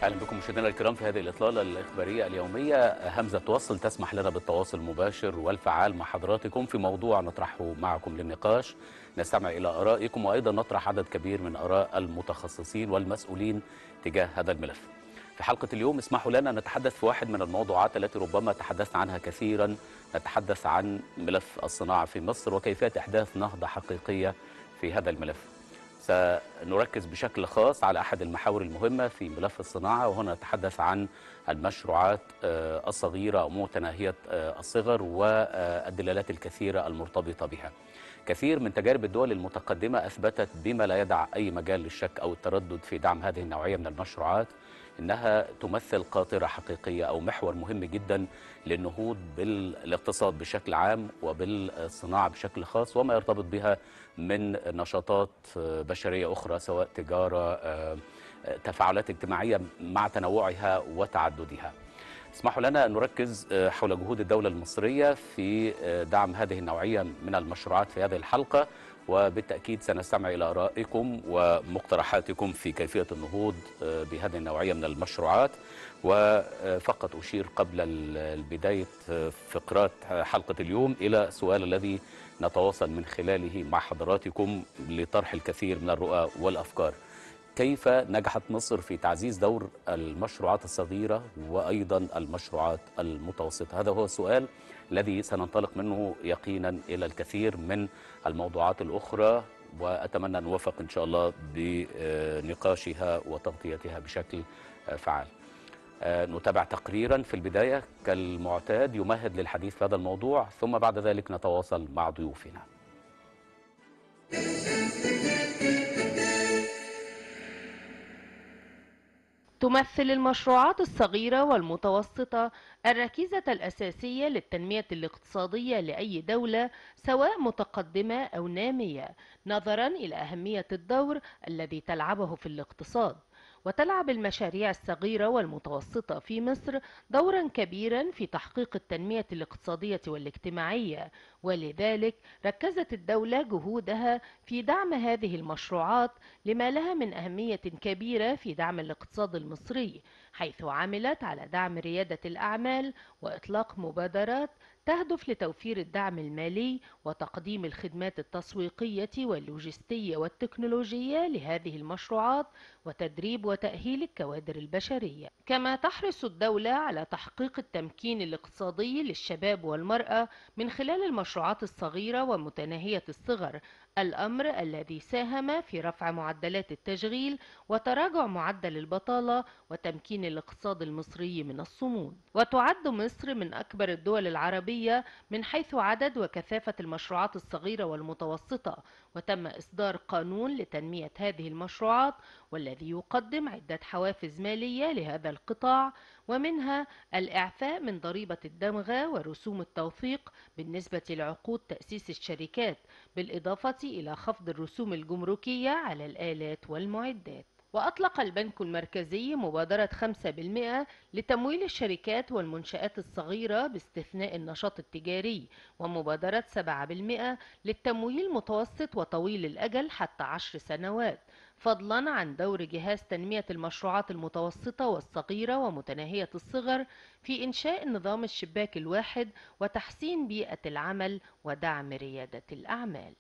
اهلا بكم مشاهدينا الكرام في هذه الاطلاله الاخباريه اليوميه همزه وصل تسمح لنا بالتواصل المباشر والفعال مع حضراتكم في موضوع نطرحه معكم للنقاش نستمع الى ارائكم وايضا نطرح عدد كبير من اراء المتخصصين والمسؤولين تجاه هذا الملف. في حلقه اليوم اسمحوا لنا نتحدث في واحد من الموضوعات التي ربما تحدثنا عنها كثيرا نتحدث عن ملف الصناعه في مصر وكيفيه احداث نهضه حقيقيه في هذا الملف. سنركز بشكل خاص على احد المحاور المهمه في ملف الصناعه وهنا نتحدث عن المشروعات الصغيره او متناهيه الصغر والدلالات الكثيره المرتبطه بها. كثير من تجارب الدول المتقدمه اثبتت بما لا يدع اي مجال للشك او التردد في دعم هذه النوعيه من المشروعات انها تمثل قاطره حقيقيه او محور مهم جدا للنهوض بالاقتصاد بشكل عام وبالصناعه بشكل خاص وما يرتبط بها من نشاطات بشريه اخرى سواء تجاره تفاعلات اجتماعيه مع تنوعها وتعددها. اسمحوا لنا ان نركز حول جهود الدوله المصريه في دعم هذه النوعيه من المشروعات في هذه الحلقه وبالتاكيد سنستمع الى ارائكم ومقترحاتكم في كيفيه النهوض بهذه النوعيه من المشروعات وفقط اشير قبل بدايه فقرات حلقه اليوم الى السؤال الذي نتواصل من خلاله مع حضراتكم لطرح الكثير من الرؤى والافكار. كيف نجحت مصر في تعزيز دور المشروعات الصغيره وايضا المشروعات المتوسطه؟ هذا هو السؤال الذي سننطلق منه يقينا الى الكثير من الموضوعات الاخرى واتمنى ان نوفق ان شاء الله بنقاشها وتغطيتها بشكل فعال. نتابع تقريرا في البدايه كالمعتاد يمهد للحديث في هذا الموضوع ثم بعد ذلك نتواصل مع ضيوفنا. تمثل المشروعات الصغيرة والمتوسطة الركيزة الأساسية للتنمية الاقتصادية لأي دولة سواء متقدمة أو نامية نظرا إلى أهمية الدور الذي تلعبه في الاقتصاد وتلعب المشاريع الصغيرة والمتوسطة في مصر دورا كبيرا في تحقيق التنمية الاقتصادية والاجتماعية ولذلك ركزت الدولة جهودها في دعم هذه المشروعات لما لها من أهمية كبيرة في دعم الاقتصاد المصري حيث عملت على دعم ريادة الأعمال وإطلاق مبادرات تهدف لتوفير الدعم المالي وتقديم الخدمات التسويقية واللوجستية والتكنولوجية لهذه المشروعات وتدريب وتأهيل الكوادر البشرية كما تحرص الدولة على تحقيق التمكين الاقتصادي للشباب والمرأة من خلال المشروعات الصغيرة ومتناهية الصغر الأمر الذي ساهم في رفع معدلات التشغيل وتراجع معدل البطالة وتمكين الاقتصاد المصري من الصمود وتعد مصر من أكبر الدول العربية من حيث عدد وكثافة المشروعات الصغيرة والمتوسطة وتم إصدار قانون لتنمية هذه المشروعات والذي يقدم عدة حوافز مالية لهذا القطاع ومنها الإعفاء من ضريبة الدمغة ورسوم التوثيق بالنسبة لعقود تأسيس الشركات بالإضافة إلى خفض الرسوم الجمركية على الآلات والمعدات وأطلق البنك المركزي مبادرة 5% لتمويل الشركات والمنشآت الصغيرة باستثناء النشاط التجاري ومبادرة 7% للتمويل متوسط وطويل الأجل حتى 10 سنوات فضلا عن دور جهاز تنمية المشروعات المتوسطة والصغيرة ومتناهية الصغر في إنشاء نظام الشباك الواحد وتحسين بيئة العمل ودعم ريادة الأعمال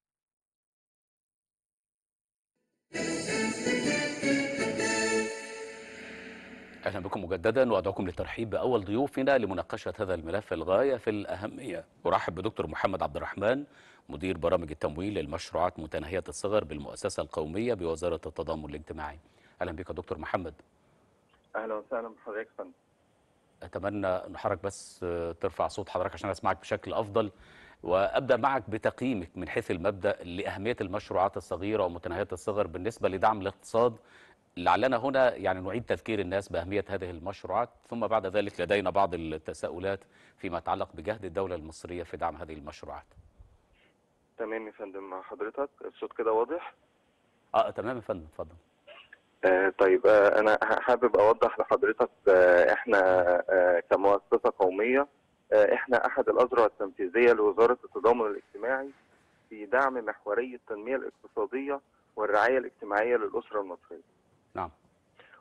اهلا بكم مجددا وادعوكم للترحيب باول ضيوفنا لمناقشه هذا الملف الغايه في الاهميه ارحب بدكتور محمد عبد الرحمن مدير برامج التمويل للمشروعات متناهيه الصغر بالمؤسسه القوميه بوزاره التضامن الاجتماعي اهلا بك دكتور محمد اهلا وسهلا بحضرتك فندم اتمنى ان حضرتك بس ترفع صوت حضرتك عشان اسمعك بشكل افضل وابدا معك بتقييمك من حيث المبدا لاهميه المشروعات الصغيره ومتناهيه الصغر بالنسبه لدعم الاقتصاد لعلنا هنا يعني نعيد تذكير الناس باهميه هذه المشروعات ثم بعد ذلك لدينا بعض التساؤلات فيما يتعلق بجهد الدوله المصريه في دعم هذه المشروعات. تمام يا فندم مع حضرتك الصوت كده واضح؟ اه تمام يا فندم اتفضل. آه طيب آه انا حابب اوضح لحضرتك آه احنا آه كمؤسسه قوميه آه احنا احد الاذرع التنفيذيه لوزاره التضامن الاجتماعي في دعم محوري التنميه الاقتصاديه والرعايه الاجتماعيه للاسره المصريه. نعم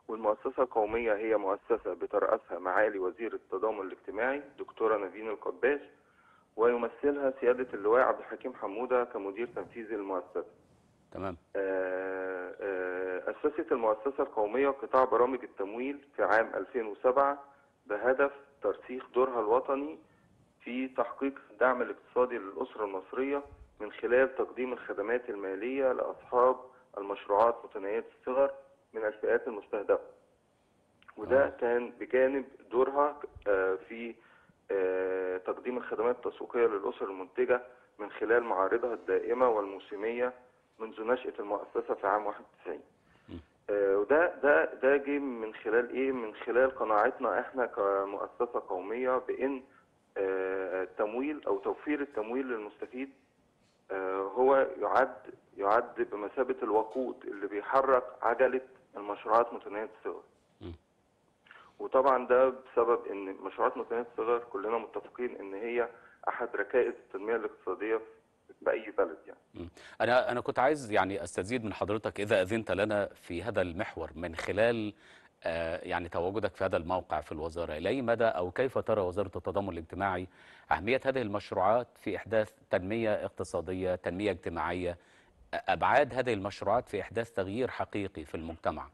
والمؤسسة القومية هي مؤسسة بترأسها معالي وزير التضامن الاجتماعي دكتورة نافين القباش ويمثلها سيادة اللواء عبد الحكيم حمودة كمدير تنفيذي للمؤسسة تمام آه، آه، أسست المؤسسة القومية قطاع برامج التمويل في عام 2007 بهدف ترسيخ دورها الوطني في تحقيق الدعم الاقتصادي للأسرة المصرية من خلال تقديم الخدمات المالية لأصحاب المشروعات متناهية الصغر من الفئات المستهدفة وده آه. كان بجانب دورها آه، في آه، تقديم الخدمات التسويقية للأسر المنتجة من خلال معارضها الدائمة والموسمية منذ نشأة المؤسسة في عام 91 م. آه، وده ده ده جه من خلال ايه؟ من خلال قناعتنا احنا كمؤسسة قومية بان آه، التمويل او توفير التمويل للمستفيد آه، هو يعد يعد بمثابة الوقود اللي بيحرك عجلة المشروعات متناهية الصغر. م. وطبعا ده بسبب ان مشروعات متناهية الصغر كلنا متفقين ان هي احد ركائز التنمية الاقتصادية بأي بلد يعني. أنا أنا كنت عايز يعني أستزيد من حضرتك إذا أذنت لنا في هذا المحور من خلال آه، يعني تواجدك في هذا الموقع في الوزارة إلى أي مدى أو كيف ترى وزارة التضامن الاجتماعي أهمية هذه المشروعات في إحداث تنمية اقتصادية تنمية اجتماعية أبعاد هذه المشروعات في إحداث تغيير حقيقي في المجتمع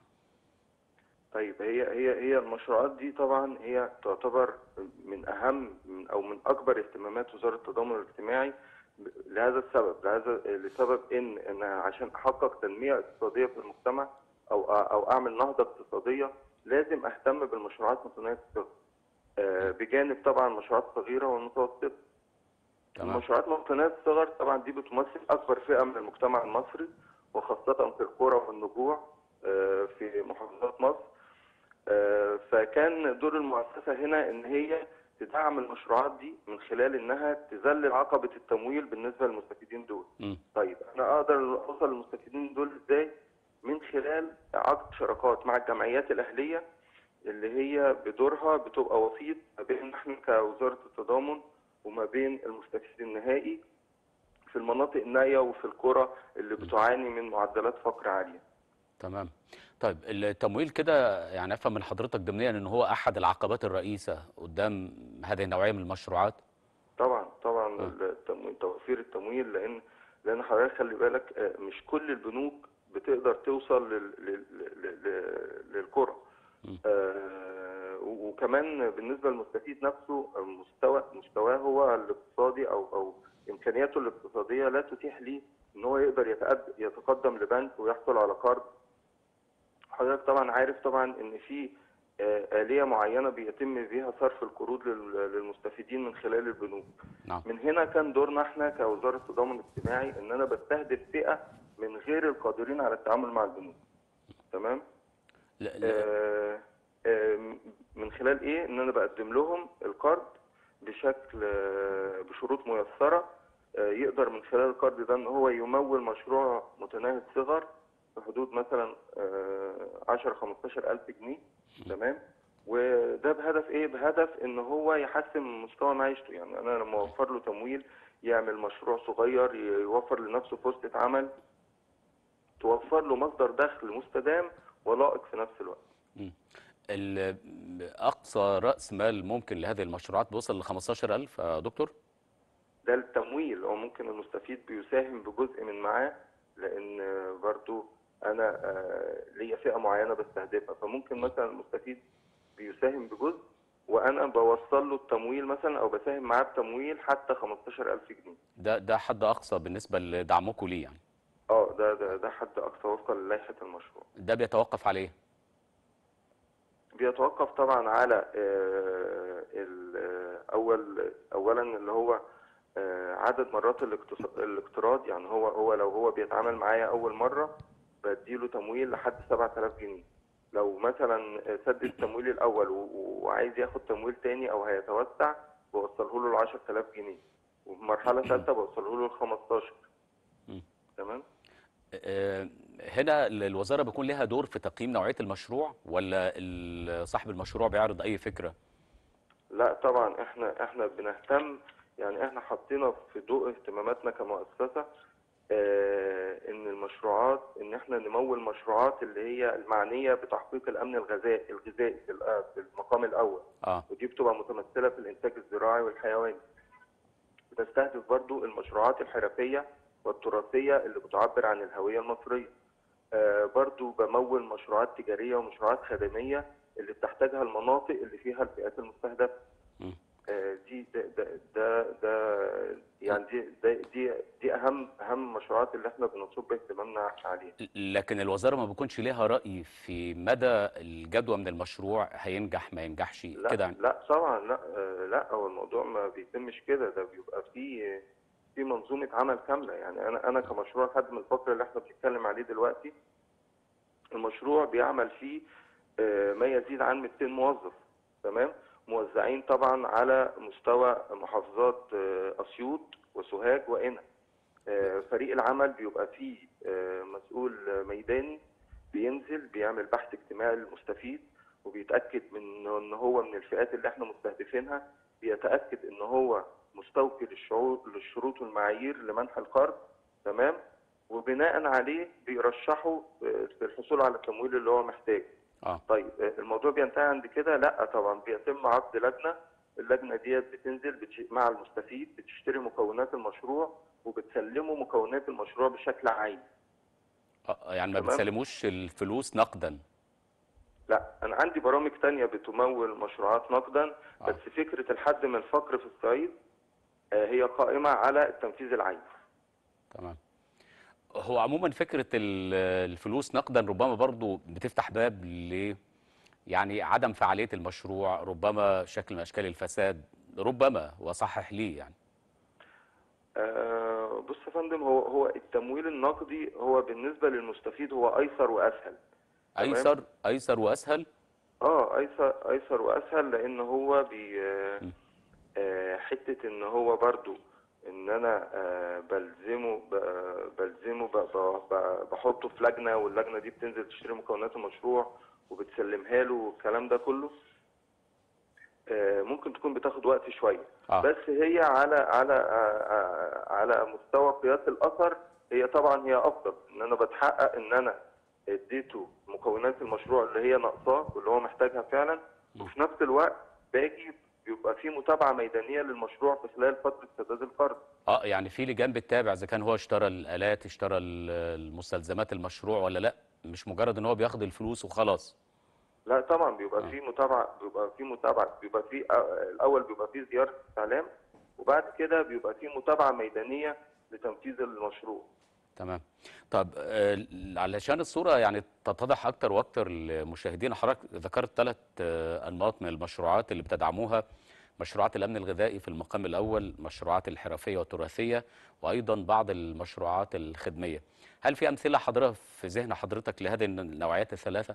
طيب هي هي هي المشروعات دي طبعا هي تعتبر من اهم من او من اكبر اهتمامات وزاره التضامن الاجتماعي ب- لهذا السبب لهذا لسبب ان ان عشان احقق تنميه اقتصاديه في المجتمع او او اعمل نهضه اقتصاديه لازم اهتم بالمشروعات متناهيه الصغر آه، بجانب طبعا المشروعات الصغيره والمتوسطه تمام المشروعات متناهية الصغر طبعا دي بتمثل أكبر فئة من المجتمع المصري وخاصة في القرى والنجوع آه، في محافظات مصر آه، فكان دور المؤسسة هنا إن هي تدعم المشروعات دي من خلال إنها تذلل عقبة التمويل بالنسبة للمستفيدين دول. مم. طيب أنا أقدر أوصل للمستفيدين دول إزاي؟ من خلال عقد شراكات مع الجمعيات الأهلية اللي هي بدورها بتبقى وسيط ما بين احنا كوزارة التضامن وما بين المستفيد النهائي في المناطق النائية وفي القرى اللي بتعاني من معدلات فقر عالية. تمام طيب التمويل كده يعني افهم من حضرتك ضمنيا ان هو احد العقبات الرئيسه قدام هذه النوعيه من المشروعات طبعا طبعا آه. التمويل توفير التمويل لان لان حضرتك خلي بالك آه، مش كل البنوك بتقدر توصل لل... لل... لل... لل- للقرى مم. آه، و- وكمان بالنسبه للمستفيد نفسه آه، مستوى مستواه هو الاقتصادي او او امكانياته الاقتصاديه لا تتيح ليه ان هو يقدر يتقد- يتقدم لبنك ويحصل على قرض حضرتك طبعا عارف طبعا ان في آه، آلية معينة بيتم بيها صرف القروض لل- للمستفيدين من خلال البنوك. نعم من هنا كان دورنا احنا كوزارة التضامن الاجتماعي ان انا بستهدف فئة من غير القادرين على التعامل مع البنوك. تمام؟ ل- ل- آه، آه، من خلال ايه؟ ان انا بقدم لهم القرض بشكل آه، بشروط ميسرة آه، يقدر من خلال القرض ده ان هو يمول مشروع متناهي الصغر في حدود مثلا 10 15 الف جنيه تمام وده بهدف ايه بهدف ان هو يحسن من مستوى معيشته يعني انا لما اوفر له تمويل يعمل مشروع صغير يوفر لنفسه فرصة عمل توفر له مصدر دخل مستدام ولائق في نفس الوقت ال- اقصى راس مال ممكن لهذه المشروعات بيوصل ل 15000 يا دكتور ده التمويل او ممكن المستفيد بيساهم بجزء من معاه لان برضو انا آه، ليا فئه معينه بستهدفها فممكن مثلا المستفيد بيساهم بجزء وانا بوصل له التمويل مثلا او بساهم معاه بتمويل حتى 15000 جنيه ده ده حد اقصى بالنسبه لدعمكم ليه يعني اه ده ده ده حد اقصى وفقا للائحه المشروع ده بيتوقف عليه بيتوقف طبعا على آه، ال- آه، اول اولا اللي هو آه، عدد مرات الاقتص- الاقتراض يعني هو هو لو هو بيتعامل معايا اول مره بديله تمويل لحد 7000 جنيه لو مثلا سدد التمويل الاول و- وعايز ياخد تمويل تاني او هيتوسع بوصله له ل 10000 جنيه وفي مرحله ثالثه بوصله له ل 15 مم. تمام آه، هنا الوزاره بيكون لها دور في تقييم نوعيه المشروع ولا ال- صاحب المشروع بيعرض اي فكره لا طبعا احنا احنا بنهتم يعني احنا حطينا في ضوء اهتماماتنا كمؤسسه آه ان المشروعات ان ان احنا نمول مشروعات اللي هي المعنيه بتحقيق الامن الغذائي الغذائي في الأ- في المقام الاول اه ودي بتبقى متمثله في الانتاج الزراعي والحيواني بتستهدف برضو المشروعات الحرفيه والتراثيه اللي بتعبر عن الهويه المصريه آه، برضو بمول مشروعات تجاريه ومشروعات خدميه اللي بتحتاجها المناطق اللي فيها الفئات المستهدفه مم. آه، دي ده ده ده, ده يعني دي ده دي دي اهم اهم المشروعات اللي احنا بنصب اهتمامنا عليها لكن الوزاره ما بيكونش ليها راي في مدى الجدوى من المشروع هينجح ما ينجحش لا كده يعني. لا طبعا لا آه، لا هو الموضوع ما بيتمش كده ده بيبقى فيه في منظومه عمل كامله يعني انا انا كمشروع لحد من الفتره اللي احنا بنتكلم عليه دلوقتي المشروع بيعمل فيه آه، ما يزيد عن 200 موظف تمام موزعين طبعا على مستوى محافظات آه، اسيوط وسوهاج وقنا آه، فريق العمل بيبقى فيه آه، مسؤول ميداني بينزل بيعمل بحث اجتماعي للمستفيد وبيتاكد من ان هو من الفئات اللي احنا مستهدفينها بيتاكد ان هو مستوفي للشعور للشروط والمعايير لمنح القرض تمام وبناء عليه بيرشحوا آه، في الحصول على التمويل اللي هو محتاجه اه طيب آه، الموضوع بينتهي عند كده لا طبعا بيتم عقد لجنه اللجنه ديت بتنزل بتش... مع المستفيد بتشتري مكونات المشروع وبتسلمه مكونات المشروع بشكل عيني آه، يعني ما تمام. بتسلموش الفلوس نقدا لا انا عندي برامج تانية بتمول مشروعات نقدا آه. بس فكره الحد من الفقر في الصعيد آه، هي قائمه على التنفيذ العيني تمام هو عموما فكرة ال- الفلوس نقدا ربما برضو بتفتح باب ل يعني عدم فعالية المشروع ربما شكل من أشكال الفساد ربما وصحح لي يعني آه، بص يا فندم هو هو التمويل النقدي هو بالنسبه للمستفيد هو ايسر واسهل تمام. أيسر أيسر وأسهل اه ايسر ايسر واسهل لان هو بي م. آه، حته ان هو برضو ان انا آه، بلزمه ب- بلزمه ب- ب- ب- بحطه في لجنه واللجنه دي بتنزل تشتري مكونات المشروع وبتسلمها له والكلام ده كله آه، ممكن تكون بتاخد وقت شويه آه. بس هي على على آه، آه، على مستوى قياس الاثر هي طبعا هي افضل ان انا بتحقق ان انا اديته مكونات المشروع اللي هي ناقصاه واللي هو محتاجها فعلا وفي نفس الوقت باجي بيبقى في متابعه ميدانيه للمشروع في خلال فتره سداد القرض اه يعني في لجان بتتابع اذا كان هو اشترى الالات اشترى ال- المستلزمات المشروع ولا لا مش مجرد ان هو بياخد الفلوس وخلاص لا طبعا بيبقى آه. في متابعه بيبقى في متابعه بيبقى في آه، الاول بيبقى في زياره استعلام وبعد كده بيبقى في متابعه ميدانيه لتنفيذ المشروع تمام طب آه، علشان الصورة يعني تتضح أكتر وأكتر لمشاهدينا حضرتك ذكرت ثلاث آه، أنماط من المشروعات اللي بتدعموها مشروعات الأمن الغذائي في المقام الأول مشروعات الحرفية والتراثية وأيضا بعض المشروعات الخدمية هل في أمثلة حضرتك في ذهن حضرتك لهذه النوعيات الثلاثة؟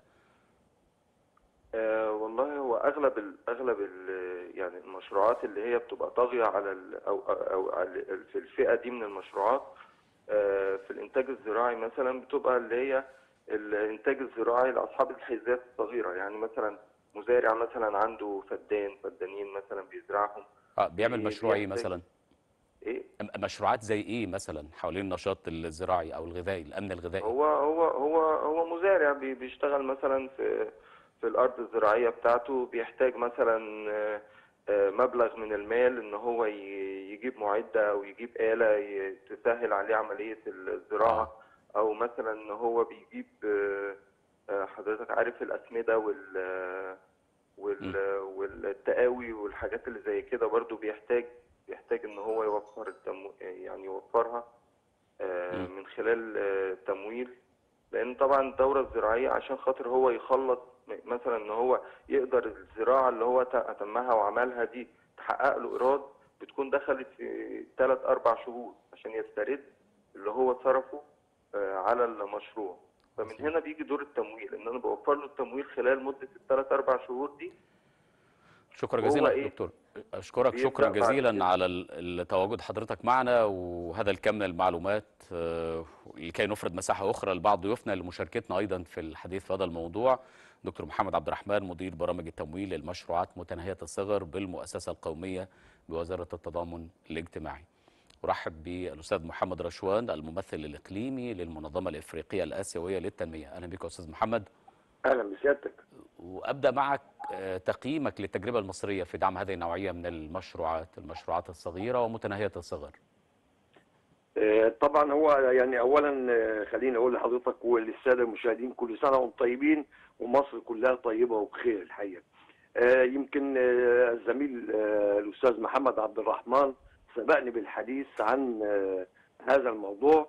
آه والله هو اغلب ال اغلب ال يعني المشروعات اللي هي بتبقى طاغيه على ال او او أو على- في الفئه دي من المشروعات آه في الانتاج الزراعي مثلا بتبقى اللي هي الانتاج الزراعي لاصحاب الحيزات الصغيره يعني مثلا مزارع مثلا عنده فدان فدانين مثلا بيزرعهم آه بيعمل بي- مشروع إيه بيحتاج- مثلا؟ ايه م- مشروعات زي إيه مثلا حوالين النشاط الزراعي أو الغذائي الأمن الغذائي؟ هو هو هو هو مزارع بي- بيشتغل مثلا في في الارض الزراعيه بتاعته بيحتاج مثلا آه، آه، مبلغ من المال ان هو ي- يجيب معده او يجيب اله ي- تسهل عليه عمليه الزراعه او مثلا ان هو بيجيب آه، آه، حضرتك عارف الاسمده وال وال والتقاوي والحاجات اللي زي كده برضو بيحتاج بيحتاج ان هو يوفر التمو... يعني يوفرها آه، مم. من خلال آه، تمويل لان طبعا الدوره الزراعيه عشان خاطر هو يخلص م- مثلا ان هو يقدر الزراعه اللي هو ت- اتمها وعملها دي تحقق له ايراد بتكون دخلت في ثلاث اربع شهور عشان يسترد اللي هو صرفه آه، على المشروع فمن عظيم. هنا بيجي دور التمويل ان انا بوفر له التمويل خلال مده الثلاث اربع شهور دي شكرا وهو جزيلا إيه؟ دكتور اشكرك بيبدأ شكرا بعد جزيلا كده. على ال- ال- تواجد حضرتك معنا وهذا الكم من المعلومات آه، لكي نفرد مساحه اخرى لبعض ضيوفنا لمشاركتنا ايضا في الحديث في هذا الموضوع دكتور محمد عبد الرحمن مدير برامج التمويل للمشروعات متناهيه الصغر بالمؤسسه القوميه بوزاره التضامن الاجتماعي ارحب بالاستاذ محمد رشوان الممثل الاقليمي للمنظمه الافريقيه الاسيويه للتنميه اهلا بك يا استاذ محمد اهلا بسيادتك وابدا معك آه، تقييمك للتجربه المصريه في دعم هذه النوعيه من المشروعات المشروعات الصغيره ومتناهيه الصغر آه، طبعا هو يعني اولا آه، خليني اقول لحضرتك وللساده المشاهدين كل سنه وانتم طيبين ومصر كلها طيبه وبخير الحقيقه. آه، يمكن آه، الزميل آه، الاستاذ محمد عبد الرحمن سبقني بالحديث عن آه، هذا الموضوع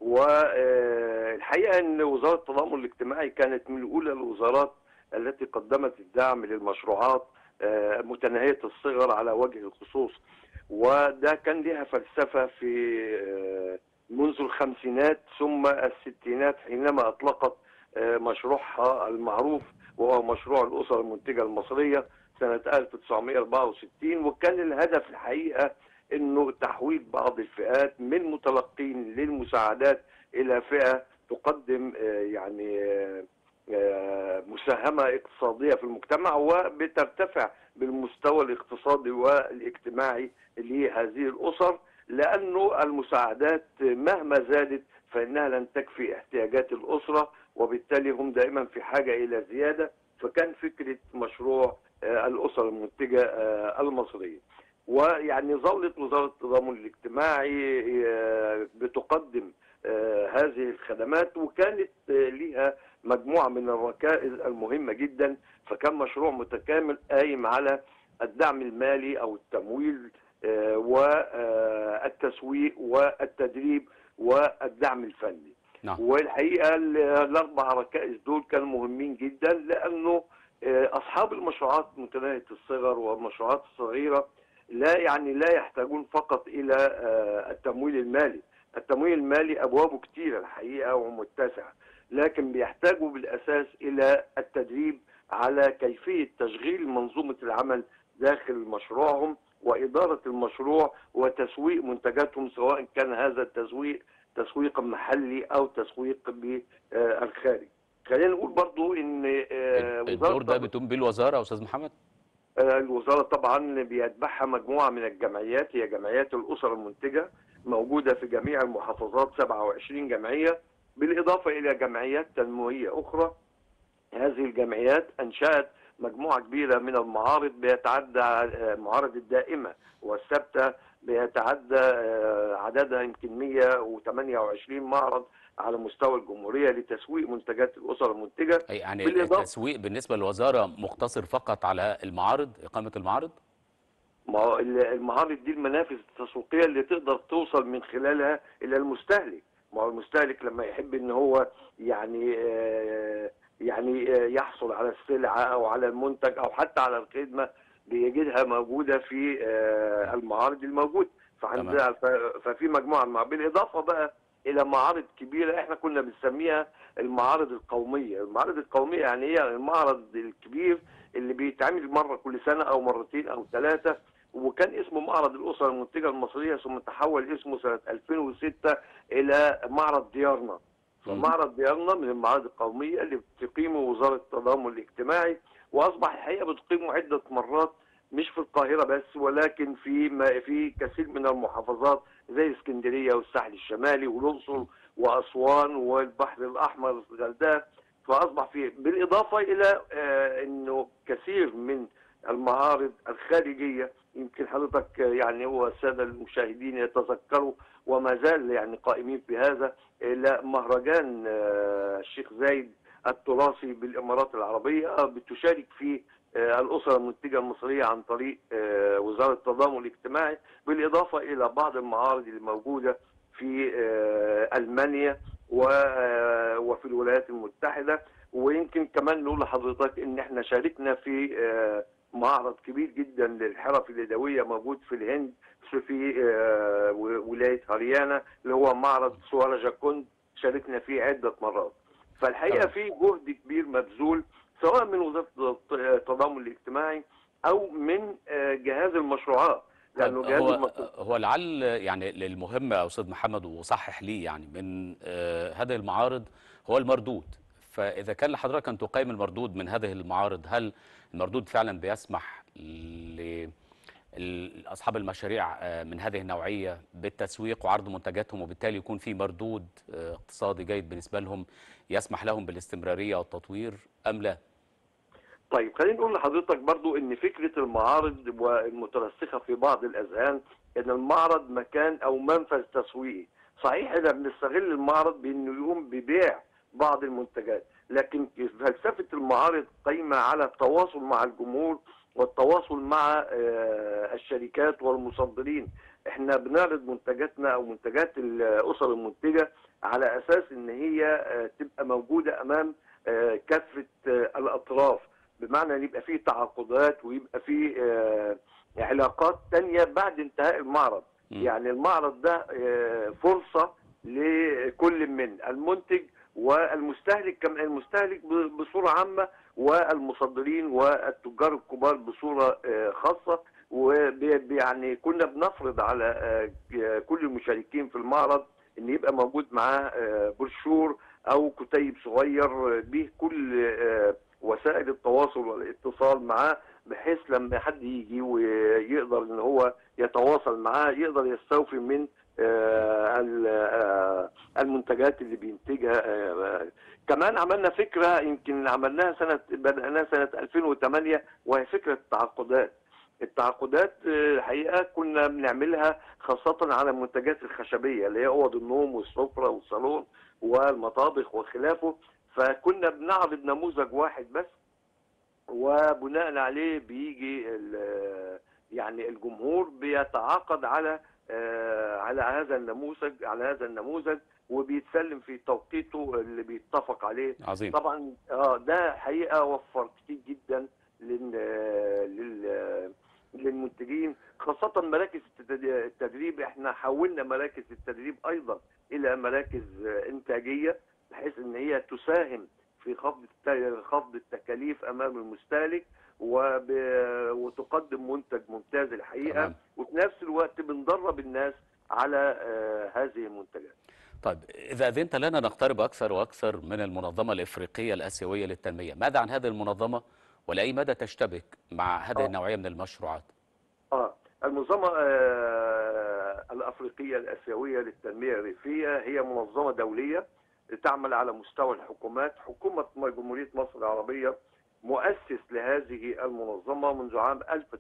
والحقيقه ان وزاره التضامن الاجتماعي كانت من اولى الوزارات التي قدمت الدعم للمشروعات آه، متناهيه الصغر على وجه الخصوص وده كان لها فلسفه في آه، منذ الخمسينات ثم الستينات حينما اطلقت آه، مشروعها المعروف وهو مشروع الاسر المنتجه المصريه سنه 1964 وكان الهدف الحقيقه انه تحويل بعض الفئات من متلقين للمساعدات الى فئه تقدم آه، يعني آه، آه، مساهمه اقتصاديه في المجتمع وبترتفع بالمستوى الاقتصادي والاجتماعي لهذه الاسر لانه المساعدات مهما زادت فانها لن تكفي احتياجات الاسره وبالتالي هم دائما في حاجه الى زياده فكان فكره مشروع آه، الاسر المنتجه آه، المصريه. ويعني ظلت وزاره التضامن الاجتماعي آه، بتقدم آه، هذه الخدمات وكانت آه، ليها مجموعه من الركائز المهمه جدا فكان مشروع متكامل قايم على الدعم المالي او التمويل آه، والتسويق والتدريب والدعم الفني نعم والحقيقه ال- الاربع ركائز دول كانوا مهمين جدا لانه آه، اصحاب المشروعات متناهيه الصغر والمشروعات الصغيره لا يعني لا يحتاجون فقط الى آه، التمويل المالي التمويل المالي ابوابه كتيره الحقيقه ومتسعه لكن بيحتاجوا بالاساس الى التدريب على كيفيه تشغيل منظومه العمل داخل مشروعهم واداره المشروع وتسويق منتجاتهم سواء كان هذا التسويق تسويق محلي او تسويق بالخارج خلينا نقول برضو ان آه، الدور ده وزاره بتقوم بيه الوزاره يا استاذ محمد آه، الوزاره طبعا بيتبعها مجموعه من الجمعيات هي جمعيات الاسر المنتجه موجوده في جميع المحافظات 27 جمعيه بالاضافه الى جمعيات تنمويه اخرى هذه الجمعيات انشات مجموعه كبيره من المعارض بيتعدى آه، المعارض الدائمه والثابته بيتعدى آه، عددها يمكن 128 معرض على مستوى الجمهوريه لتسويق منتجات الاسر المنتجه أي يعني بالإضافة- التسويق بالنسبه للوزاره مقتصر فقط على المعارض اقامه المعارض ما هو ال- المعارض دي المنافذ التسويقيه اللي تقدر توصل من خلالها الى المستهلك ما هو المستهلك لما يحب ان هو يعني آه، يعني آه، يحصل على السلعه او على المنتج او حتى على الخدمه بيجدها موجوده في آه، المعارض الموجوده فعندنا ف- ففي مجموعه مع بالاضافه بقى الى معارض كبيره احنا كنا بنسميها المعارض القوميه، المعارض القوميه يعني هي المعرض الكبير اللي بيتعمل مره كل سنه او مرتين او ثلاثه وكان اسمه معرض الاسر المنتجه المصريه ثم تحول اسمه سنه 2006 الى معرض ديارنا. فمعرض ديارنا من المعارض القوميه اللي بتقيمه وزاره التضامن الاجتماعي واصبح الحقيقه بتقيمه عده مرات مش في القاهره بس ولكن في ما في كثير من المحافظات زي اسكندريه والساحل الشمالي والاقصر واسوان والبحر الاحمر في الغردقه فاصبح في بالاضافه الى آه، انه كثير من المعارض الخارجيه يمكن حضرتك آه، يعني هو الساده المشاهدين يتذكروا وما زال يعني قائمين بهذا الى مهرجان آه، الشيخ زايد التراثي بالامارات العربيه آه، بتشارك فيه آه، الاسره المنتجه المصريه عن طريق آه، وزاره التضامن الاجتماعي بالاضافه الى بعض المعارض الموجوده في آه، المانيا و- آه، وفي الولايات المتحده ويمكن كمان نقول لحضرتك ان احنا شاركنا في آه، معرض كبير جدا للحرف اليدويه موجود في الهند في- في آه، و- ولايه هريانا اللي هو معرض سوارا جاكوند شاركنا فيه عده مرات فالحقيقه طبعا. في جهد كبير مبذول سواء من وزاره التضامن الاجتماعي او من آه، جهاز المشروعات لانه طيب، جهاز هو المشروعات هو لعل يعني للمهم يا استاذ محمد وصحح لي يعني من آه، هذه المعارض هو المردود فاذا كان لحضرتك ان تقيم المردود من هذه المعارض هل المردود فعلا بيسمح ل ال- اصحاب المشاريع آه، من هذه النوعيه بالتسويق وعرض منتجاتهم وبالتالي يكون في مردود آه، اقتصادي جيد بالنسبه لهم يسمح لهم بالاستمراريه والتطوير ام لا؟ طيب خليني نقول لحضرتك برضو ان فكره المعارض والمترسخه في بعض الاذهان ان المعرض مكان او منفذ تسويقي صحيح احنا بنستغل المعرض بانه يقوم ببيع بعض المنتجات لكن فلسفه المعارض قايمه على التواصل مع الجمهور والتواصل مع آه، الشركات والمصدرين احنا بنعرض منتجاتنا او منتجات الاسر المنتجه على اساس ان هي آه، تبقى موجوده امام آه، كافه آه، الاطراف بمعنى ان يبقى فيه تعاقدات ويبقى فيه آه، علاقات تانية بعد انتهاء المعرض مم. يعني المعرض ده آه، فرصة لكل من المنتج والمستهلك كم المستهلك ب- بصورة عامة والمصدرين والتجار الكبار بصورة آه، خاصة ويعني كنا بنفرض على آه، كل المشاركين في المعرض ان يبقى موجود معاه آه، بروشور او كتيب صغير به كل آه، وسائل التواصل والاتصال معاه بحيث لما حد يجي ويقدر ان هو يتواصل معاه يقدر يستوفي من آه، ال- آه، المنتجات اللي بينتجها آه، كمان عملنا فكره يمكن عملناها سنه بدأناها سنه 2008 وهي فكره التعاقدات التعاقدات آه، الحقيقه كنا بنعملها خاصه على المنتجات الخشبيه اللي هي اوض النوم والسفره والصالون والمطابخ وخلافه فكنا بنعرض نموذج واحد بس وبناء عليه بيجي ال- يعني الجمهور بيتعاقد على آه، على هذا النموذج على هذا النموذج وبيتسلم في توقيته اللي بيتفق عليه عظيم طبعا اه ده حقيقه وفر كتير جدا لل لل للمنتجين خاصة مراكز التد- التدريب احنا حولنا مراكز التدريب ايضا الى مراكز آه، انتاجية بحيث ان هي تساهم في خفض الت- خفض التكاليف امام المستهلك وب... وتقدم منتج ممتاز الحقيقة تمام. وفي نفس الوقت بندرب الناس على آه، هذه المنتجات طيب إذا أذنت لنا نقترب أكثر وأكثر من المنظمة الإفريقية الآسيوية للتنمية ماذا عن هذه المنظمة ولأي مدى تشتبك مع هذه آه. النوعية من المشروعات اه المنظمة آه الأفريقية الآسيوية للتنمية الريفية هي منظمة دولية تعمل على مستوى الحكومات حكومة جمهورية مصر العربية مؤسس لهذه المنظمة منذ عام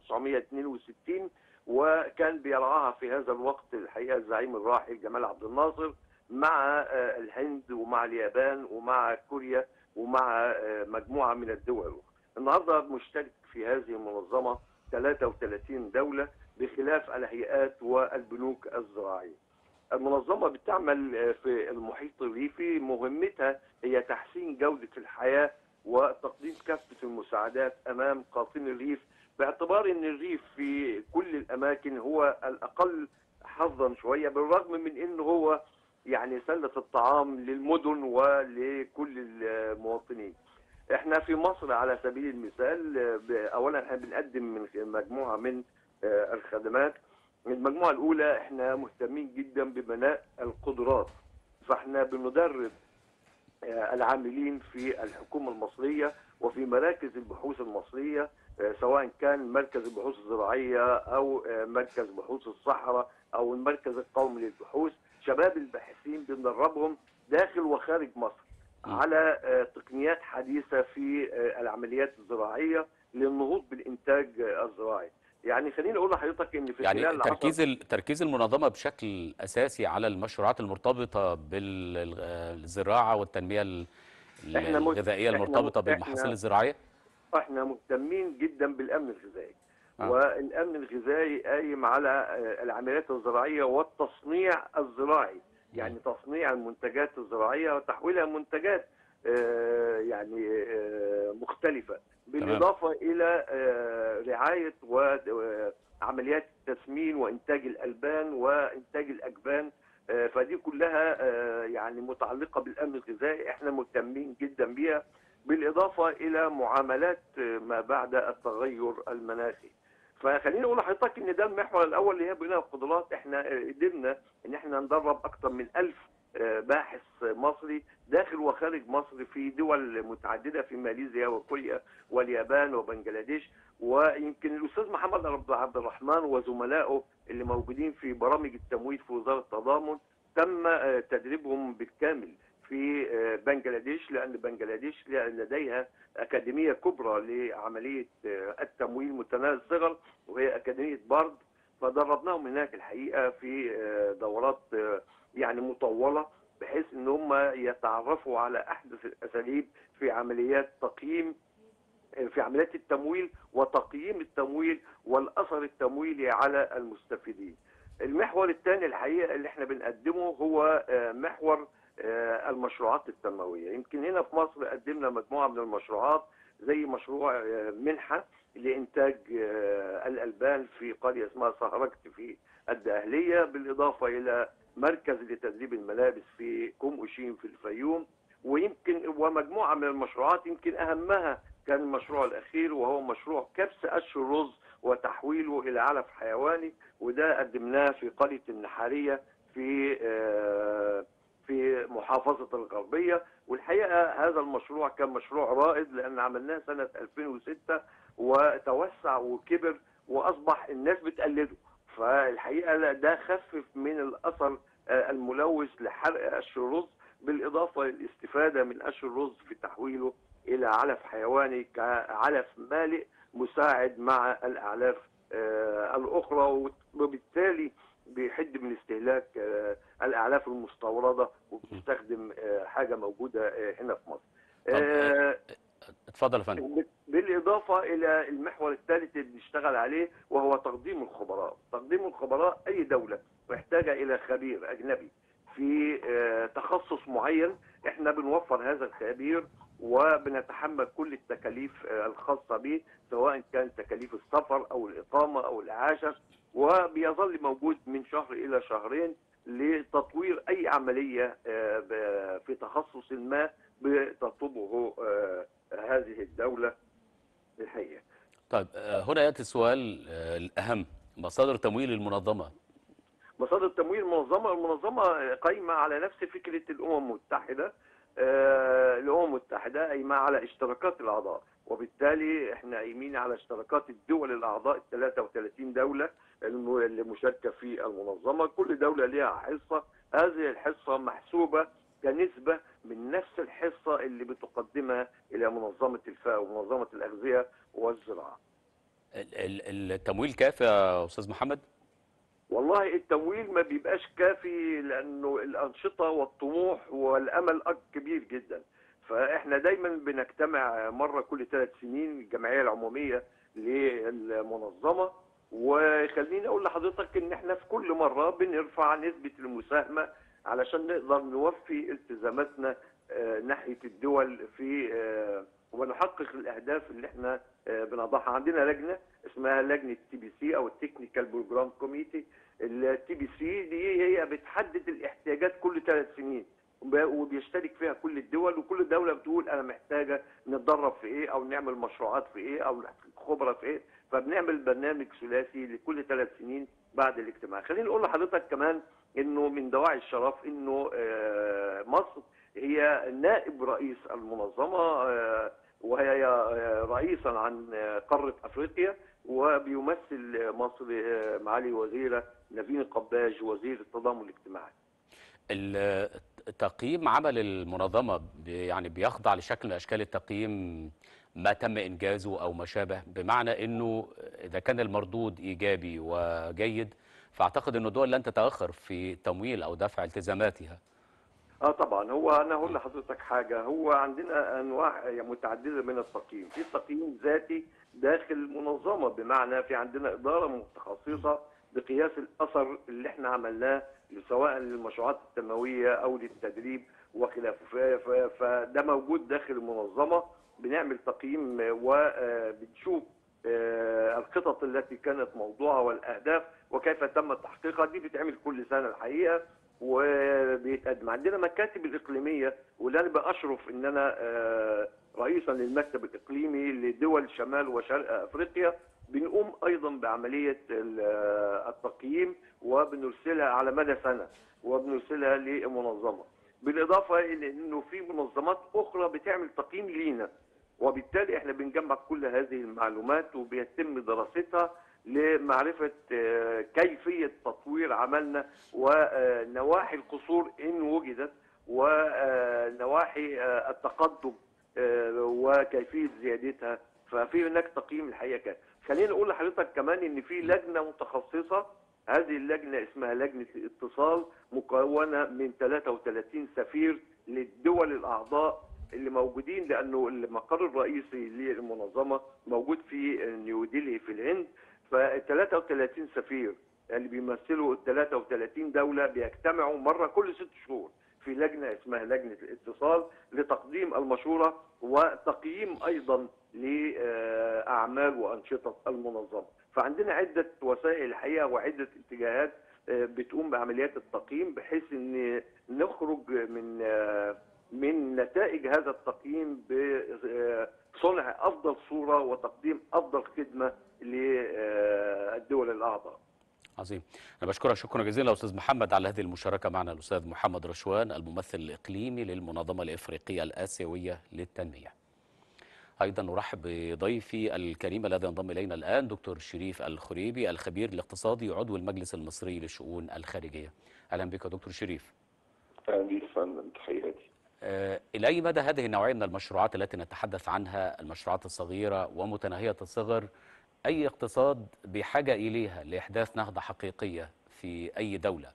1962 وكان بيرعاها في هذا الوقت الحقيقة الزعيم الراحل جمال عبد الناصر مع آه، الهند ومع اليابان ومع كوريا ومع آه، مجموعة من الدول النهارده مشترك في هذه المنظمة 33 دولة بخلاف الهيئات والبنوك الزراعية المنظمة بتعمل آه، في المحيط الريفي مهمتها هي تحسين جودة الحياة وتقديم كافة المساعدات أمام قاطني الريف باعتبار أن الريف في كل الأماكن هو الأقل حظا شوية بالرغم من أنه هو يعني سلة الطعام للمدن ولكل المواطنين احنا في مصر على سبيل المثال آه، ب- اولا احنا بنقدم من مجموعه من آه، الخدمات المجموعه الاولى احنا مهتمين جدا ببناء القدرات فاحنا بندرب آه، العاملين في الحكومه المصريه وفي مراكز البحوث المصريه آه، سواء كان مركز البحوث الزراعيه او آه، مركز بحوث الصحراء او المركز القومي للبحوث شباب الباحثين بندربهم داخل وخارج مصر م. على آه، تقنيات حديثه في آه، العمليات الزراعيه للنهوض بالانتاج آه، الزراعي يعني خليني اقول لحضرتك ان في يعني خلال العشر- تركيز ال- تركيز المنظمة بشكل أساسي على المشروعات المرتبطة بالزراعة والتنمية ال- ال- إحنا مت- الغذائية إحنا المرتبطة مت- بالمحاصيل إحنا- الزراعية احنا مهتمين جدا بالامن الغذائي آه. والامن الغذائي قايم على آه، العمليات الزراعيه والتصنيع الزراعي يعني تصنيع المنتجات الزراعيه وتحويلها منتجات آه، يعني آه، مختلفه بالاضافه الى آه، رعايه وعمليات التسمين وانتاج الالبان وانتاج الاجبان آه، فدي كلها آه، يعني متعلقه بالامن الغذائي احنا مهتمين جدا بيها بالاضافه الى معاملات ما بعد التغير المناخي. فخليني اقول لحضرتك ان ده المحور الاول اللي هي بناء القدرات احنا قدرنا ان احنا ندرب اكثر من ألف آه، باحث مصري داخل وخارج مصر في دول متعدده في ماليزيا وكوريا واليابان وبنجلاديش ويمكن الاستاذ محمد عبد عبد الرحمن وزملائه اللي موجودين في برامج التمويل في وزاره التضامن تم آه، تدريبهم بالكامل في آه، بنجلاديش لان بنجلاديش لديها اكاديميه كبرى لعمليه آه، التمويل متناهي الصغر وهي اكاديميه بارد فدربناهم هناك الحقيقه في آه، دورات آه، يعني مطوله بحيث ان هم يتعرفوا على احدث الاساليب في عمليات تقييم في عمليات التمويل وتقييم التمويل والاثر التمويلي على المستفيدين. المحور الثاني الحقيقه اللي احنا بنقدمه هو آه، محور آه، المشروعات التنمويه، يمكن هنا في مصر قدمنا مجموعه من المشروعات زي مشروع آه، منحه لانتاج آه، الالبان في قريه اسمها سهرجت في الدقهليه بالاضافه الى مركز لتدريب الملابس في كوم اوشين في الفيوم ويمكن ومجموعه من المشروعات يمكن اهمها كان المشروع الاخير وهو مشروع كبس قش الرز وتحويله الى علف حيواني وده قدمناه في قريه النحاريه في آه، في محافظه الغربيه والحقيقه هذا المشروع كان مشروع رائد لان عملناه سنه 2006 وتوسع وكبر واصبح الناس بتقلده فالحقيقه لا ده خفف من الاثر آه، الملوث لحرق قش الرز بالاضافه للاستفاده من قش الرز في تحويله الى علف حيواني كعلف مالئ مساعد مع الاعلاف آه، الاخرى وبالتالي بيحد من استهلاك آه، الاعلاف المستورده وبتستخدم آه، حاجه موجوده آه، هنا في مصر. طب، آه، اتفضل يا فندم بالاضافه الى المحور الثالث اللي بنشتغل عليه وهو تقديم الخبراء، تقديم الخبراء اي دوله محتاجه الى خبير اجنبي في آه، تخصص معين احنا بنوفر هذا الخبير وبنتحمل كل التكاليف آه، الخاصه به سواء كان تكاليف السفر او الاقامه او الاعاشه وبيظل موجود من شهر الى شهرين لتطوير اي عمليه آه، ب- في تخصص ما بتطلبه آه، هذه الدولة الحقيقة طيب آه، هنا ياتي السؤال آه، الاهم مصادر تمويل المنظمه مصادر تمويل المنظمة المنظمة قايمة على نفس فكرة الأمم المتحدة آه، الأمم المتحدة قايمة على اشتراكات الأعضاء وبالتالي احنا قايمين على اشتراكات الدول الأعضاء ال 33 دولة الم- اللي مشاركة في المنظمة كل دولة لها حصة هذه الحصة محسوبة كنسبة من نفس الحصة اللي بتقدمها إلى منظمة الفاء ومنظمة الأغذية والزراعة ال- ال- التمويل كافي يا استاذ محمد والله التمويل ما بيبقاش كافي لانه الانشطه والطموح والامل أك- كبير جدا فاحنا دايما بنجتمع مره كل ثلاث سنين الجمعيه العموميه للمنظمه وخليني اقول لحضرتك ان احنا في كل مره بنرفع نسبه المساهمه علشان نقدر نوفي التزاماتنا آه، ناحيه الدول في آه، ونحقق الاهداف اللي احنا آه، بنضعها عندنا لجنه اسمها لجنه تي بي سي او التكنيكال بروجرام كوميتي التي بي سي دي هي بتحدد الاحتياجات كل ثلاث سنين وب- وبيشترك فيها كل الدول وكل دوله بتقول انا محتاجه نتدرب في ايه او نعمل مشروعات في ايه او خبره في ايه فبنعمل برنامج ثلاثي لكل ثلاث سنين بعد الاجتماع خليني اقول لحضرتك كمان انه من دواعي الشرف انه آه، مصر هي نائب رئيس المنظمه آه، وهي آه، رئيسا عن آه، قاره افريقيا وبيمثل مصر آه، معالي وزيره نبيل قباج وزير التضامن الاجتماعي ال- تقييم عمل المنظمة ب- يعني بيخضع لشكل من أشكال التقييم ما تم إنجازه أو ما شابه بمعنى أنه إذا كان المردود إيجابي وجيد فأعتقد أنه الدول لن تتأخر في تمويل أو دفع التزاماتها اه طبعا هو انا هقول لحضرتك حاجه هو عندنا انواع متعدده من التقييم في تقييم ذاتي داخل المنظمه بمعنى في عندنا اداره متخصصه بقياس الاثر اللي احنا عملناه سواء للمشروعات التنمويه او للتدريب وخلافه ف- ف- فده موجود داخل المنظمه بنعمل تقييم وبنشوف الخطط التي كانت موضوعها والاهداف وكيف تم تحقيقها دي بتعمل كل سنه الحقيقه وبيتقدم عندنا مكاتب الاقليميه واللي انا باشرف ان انا آه، رئيسا للمكتب الاقليمي لدول شمال وشرق افريقيا بنقوم ايضا بعمليه ال- التقييم وبنرسلها على مدى سنه وبنرسلها لمنظمه بالاضافه الى انه في منظمات اخرى بتعمل تقييم لينا وبالتالي احنا بنجمع كل هذه المعلومات وبيتم دراستها لمعرفه آه، كيفيه تطوير عملنا ونواحي القصور ان وجدت ونواحي آه، التقدم آه، وكيفيه زيادتها ففي هناك تقييم الحقيقه كان خليني اقول لحضرتك كمان ان في لجنه متخصصه هذه اللجنه اسمها لجنه الاتصال مكونه من 33 سفير للدول الاعضاء اللي موجودين لانه المقر الرئيسي للمنظمه موجود في نيودلهي في الهند ف 33 سفير اللي بيمثلوا 33 دوله بيجتمعوا مره كل ست شهور في لجنه اسمها لجنه الاتصال لتقديم المشوره وتقييم ايضا لاعمال وانشطه المنظمه فعندنا عده وسائل الحقيقه وعده اتجاهات آه، بتقوم بعمليات التقييم بحيث ان نخرج من آه، من نتائج هذا التقييم بصنع افضل صوره وتقديم افضل خدمه للدول الاعضاء عظيم أنا بشكرك شكرا جزيلا أستاذ محمد على هذه المشاركة معنا الأستاذ محمد رشوان الممثل الإقليمي للمنظمة الإفريقية الآسيوية للتنمية أيضا نرحب بضيفي الكريم الذي ينضم إلينا الآن دكتور شريف الخريبي الخبير الاقتصادي عضو المجلس المصري للشؤون الخارجية أهلا بك يا دكتور شريف اهلا بيك يا فندم تحياتي آه، إلى أي مدى هذه النوعية من المشروعات التي نتحدث عنها المشروعات الصغيرة ومتناهية الصغر أي اقتصاد بحاجة إليها لإحداث نهضة حقيقية في أي دولة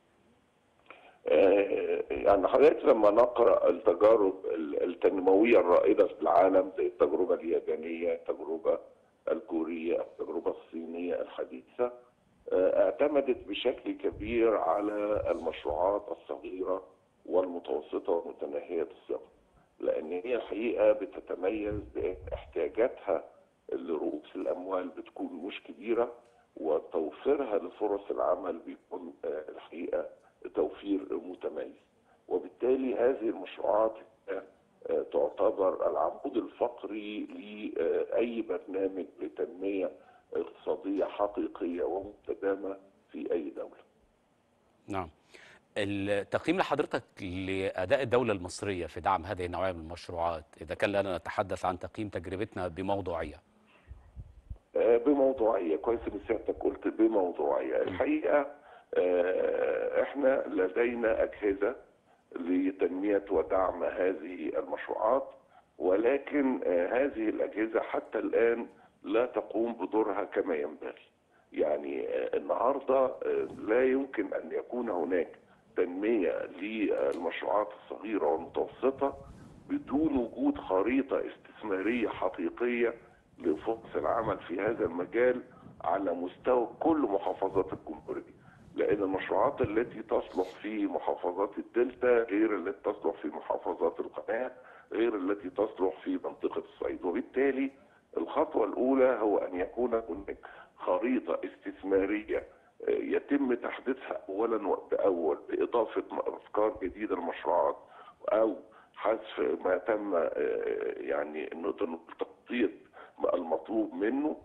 آه، يعني حضرتك لما نقرا التجارب ال- التنمويه الرائده في العالم زي التجربه اليابانيه التجربه الكوريه التجربه الصينيه الحديثه آه، اعتمدت بشكل كبير على المشروعات الصغيره والمتوسطه ومتناهيه الصغر لان هي الحقيقه بتتميز بان احتياجاتها لرؤوس الاموال بتكون مش كبيره وتوفيرها لفرص العمل بيكون آه، الحقيقه توفير متميز وبالتالي هذه المشروعات آه، آه، تعتبر العمود الفقري لأي برنامج لتنمية اقتصادية حقيقية ومستدامة في أي دولة نعم التقييم لحضرتك لأداء الدولة المصرية في دعم هذه النوعية من المشروعات إذا كان لنا نتحدث عن تقييم تجربتنا بموضوعية آه، بموضوعية كويس ان سيادتك قلت بموضوعية الحقيقة آه، احنا لدينا أجهزة لتنمية ودعم هذه المشروعات ولكن آه، هذه الأجهزة حتى الآن لا تقوم بدورها كما ينبغي يعني آه، النهاردة آه، لا يمكن أن يكون هناك تنمية للمشروعات الصغيرة والمتوسطة بدون وجود خريطة استثمارية حقيقية لفرص العمل في هذا المجال على مستوى كل محافظات الجمهورية لأن المشروعات التي تصلح في محافظات الدلتا غير التي تصلح في محافظات القناة غير التي تصلح في منطقة الصعيد وبالتالي الخطوة الأولى هو أن يكون هناك خريطة استثمارية آه، يتم تحديثها أولا وبأول بإضافة أفكار جديدة للمشروعات أو حذف ما تم آه، يعني نقدر نقول تخطيط المطلوب منه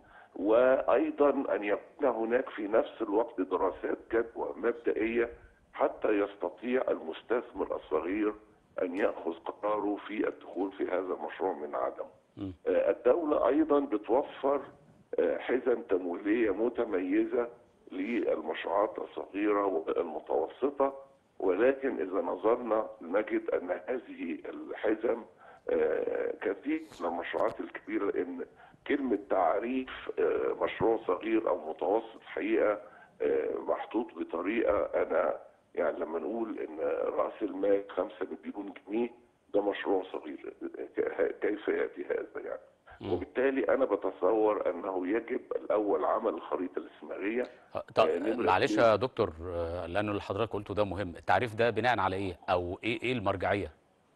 وايضا ان يكون هناك في نفس الوقت دراسات جدوى مبدئيه حتى يستطيع المستثمر الصغير ان ياخذ قراره في الدخول في هذا المشروع من عدم. مم. آه، الدوله ايضا بتوفر آه، حزم تمويليه متميزه للمشروعات الصغيره والمتوسطه ولكن اذا نظرنا نجد ان هذه الحزم آه، كثير من المشروعات الكبيره لان كلمه تعريف آه، مشروع صغير او متوسط حقيقه آه، محطوط بطريقه انا يعني لما نقول ان راس المال 5 مليون جنيه ده مشروع صغير ك- كيف ياتي هذا يعني مم. وبالتالي انا بتصور انه يجب الاول عمل الخريطه الاستثماريه آه، طب آه، نمرة معلش اتنين. يا دكتور آه، لأنه اللي حضرتك قلته ده مهم التعريف ده بناء على إيه أو إيه إيه المرجعية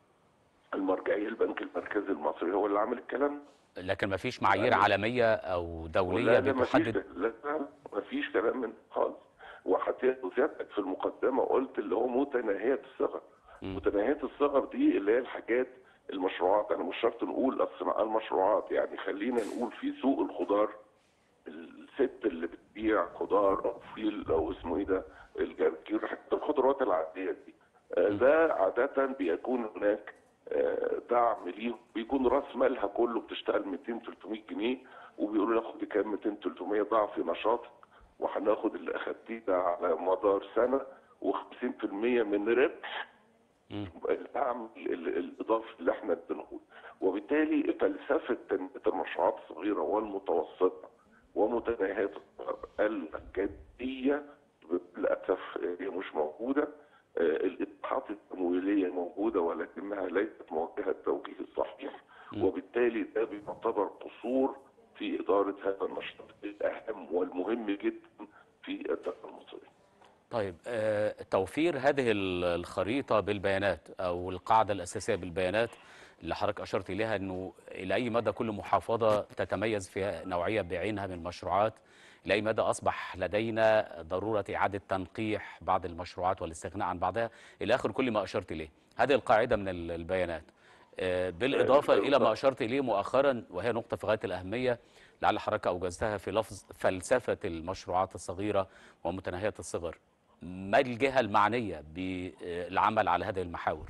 المرجعيه البنك المركزي المصري هو اللي عمل الكلام لكن ما فيش معايير لا. عالمية أو دولية لا لا ما فيش بتحدد لا لا ما فيش كلام من خالص وحتى سيادتك في المقدمه قلت اللي هو متناهيه الصغر مم. متناهيه الصغر دي اللي هي الحاجات المشروعات انا مش شرط نقول الصناعه المشروعات يعني خلينا نقول في سوق الخضار الست اللي بتبيع خضار او فيل او اسمه ايه ده الجرجير حتى الخضروات العاديه دي آه، ده عاده بيكون هناك آه، دعم ليهم بيكون راس مالها كله بتشتغل 200 300 جنيه وبيقولوا لها خدي كام 200 300 ضعف نشاطك وهناخد اللي اخدتيه ده على مدار سنه و50% من ربح مم. الدعم ال- الاضافي اللي احنا بنقول وبالتالي فلسفه تنميه المشروعات الصغيره والمتوسطه ومتناهيه الصغر الجديه للاسف هي مش موجوده آه، الاطروحات التمويليه موجوده ولكنها ليست موجهه التوجيه الصحيح مم. وبالتالي ده بيعتبر قصور في اداره هذا النشاط الاهم والمهم جدا في الدوله المصريه. طيب آه، توفير هذه ال- الخريطة بالبيانات أو القاعدة الأساسية بالبيانات اللي حضرتك أشرت إليها أنه إلى أي مدى كل محافظة تتميز في نوعية بعينها من المشروعات إلى أي مدى أصبح لدينا ضرورة إعادة تنقيح بعض المشروعات والاستغناء عن بعضها إلى آخر كل ما أشرت إليه هذه القاعدة من ال- البيانات آه، بالإضافة إلى ما أشرت إليه مؤخرا وهي نقطة في غاية الأهمية لعل حضرتك أوجزتها في لفظ فلسفة المشروعات الصغيرة ومتناهية الصغر ما الجهة المعنية بالعمل على هذه المحاور؟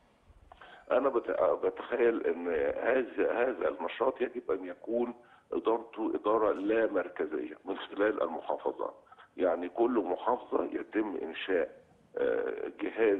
انا بت- بتخيل ان هذا هذا النشاط يجب ان يكون ادارته اداره لا مركزيه من خلال المحافظات يعني كل محافظه يتم انشاء آه، جهاز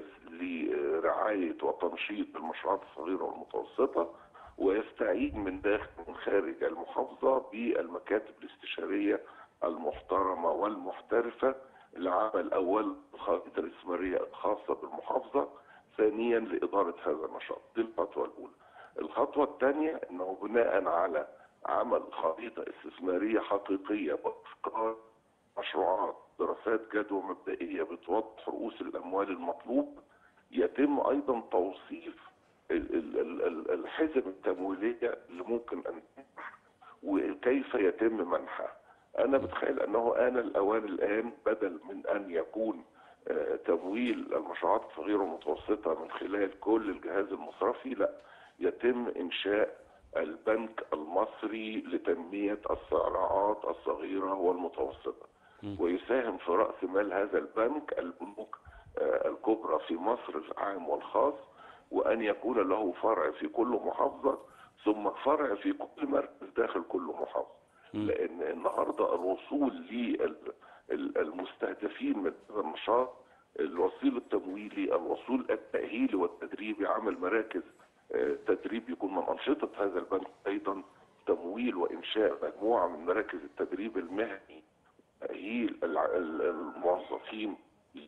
لرعايه وتنشيط المشروعات الصغيره والمتوسطه ويستعين من داخل ومن خارج المحافظه بالمكاتب الاستشاريه المحترمه والمحترفه لعمل اول الخريطه الاستثماريه الخاصه بالمحافظه ثانيا لإدارة هذا النشاط دي الخطوة الأولى الخطوة الثانية أنه بناء على عمل خريطة استثمارية حقيقية وإفكار مشروعات دراسات جدوى مبدئية بتوضح رؤوس الأموال المطلوب يتم أيضا توصيف ال- ال- ال- ال- الحزم التمويلية اللي ممكن أن تنجح وكيف يتم منحها أنا بتخيل أنه آن الأوان الآن بدل من أن يكون آه، تمويل المشروعات الصغيرة والمتوسطة من خلال كل الجهاز المصرفي لا يتم إنشاء البنك المصري لتنمية الصناعات الصغيرة والمتوسطة مم. ويساهم في رأس مال هذا البنك البنوك آه، الكبرى في مصر العام والخاص وأن يكون له فرع في كل محافظة ثم فرع في كل مركز داخل كل محافظة مم. لأن النهاردة الوصول للمستهدفين من هذا النشاط الوسيل التمويلي الوصول التأهيلي والتدريبي عمل مراكز آه، تدريب يكون من أنشطة هذا البنك أيضا تمويل وإنشاء مجموعة من مراكز التدريب المهني تأهيل الع- ال- الموظفين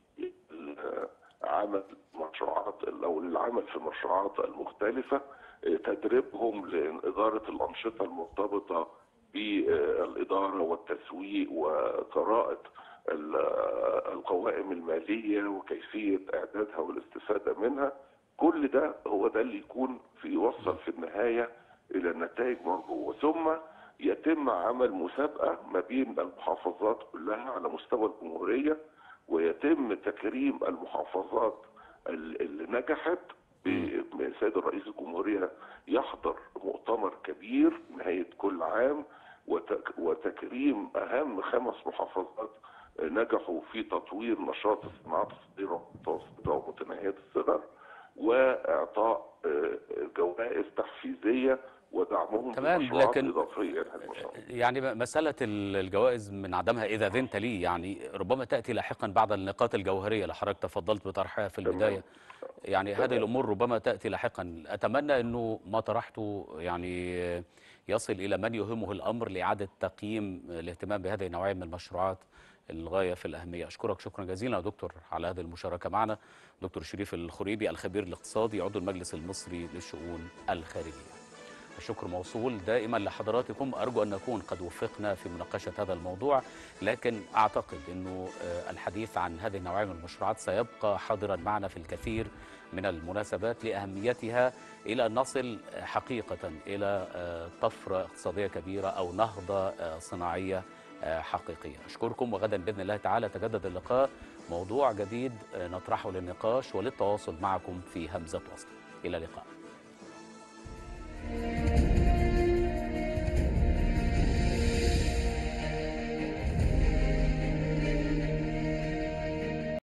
ل- عمل مشروعات أو للعمل في المشروعات المختلفة آه، تدريبهم لإدارة الأنشطة المرتبطة بالإدارة والتسويق وقراءة ال- القوائم المالية وكيفية إعدادها والاستفادة منها كل ده هو ده اللي يكون في يوصل في النهاية إلى نتائج مرجوة ثم يتم عمل مسابقة ما بين المحافظات كلها على مستوى الجمهورية ويتم تكريم المحافظات ال- اللي نجحت ب- سيد الرئيس الجمهورية يحضر مؤتمر كبير نهاية كل عام وتك- وتكريم أهم خمس محافظات نجحوا في تطوير نشاط الصناعات الصغيرة والمتوسطة ومتناهية الصغر وإعطاء آه، جوائز تحفيزية ودعمهم تمام، بمشروعات لكن- إضافية لهذا المشروع. يعني م- مسألة ال- الجوائز من عدمها إذا ذنت لي يعني ربما تأتي لاحقا بعد النقاط الجوهرية اللي حضرتك تفضلت بطرحها في تمام. البداية يعني تمام. هذه الأمور ربما تأتي لاحقا أتمنى أنه ما طرحته يعني يصل إلى من يهمه الأمر لإعادة تقييم الاهتمام بهذه النوعية من المشروعات الغاية في الأهمية أشكرك شكرا جزيلا يا دكتور على هذه المشاركة معنا دكتور شريف الخريبي الخبير الاقتصادي عضو المجلس المصري للشؤون الخارجية الشكر موصول دائما لحضراتكم أرجو أن نكون قد وفقنا في مناقشة هذا الموضوع لكن أعتقد أنه آه، الحديث عن هذه النوعية من المشروعات سيبقى حاضرا معنا في الكثير من المناسبات لأهميتها إلى أن نصل حقيقة إلى آه، طفرة اقتصادية كبيرة أو نهضة آه، صناعية آه، حقيقية أشكركم وغدا بإذن الله تعالى تجدد اللقاء موضوع جديد آه، نطرحه للنقاش وللتواصل معكم في همزة وصل إلى اللقاء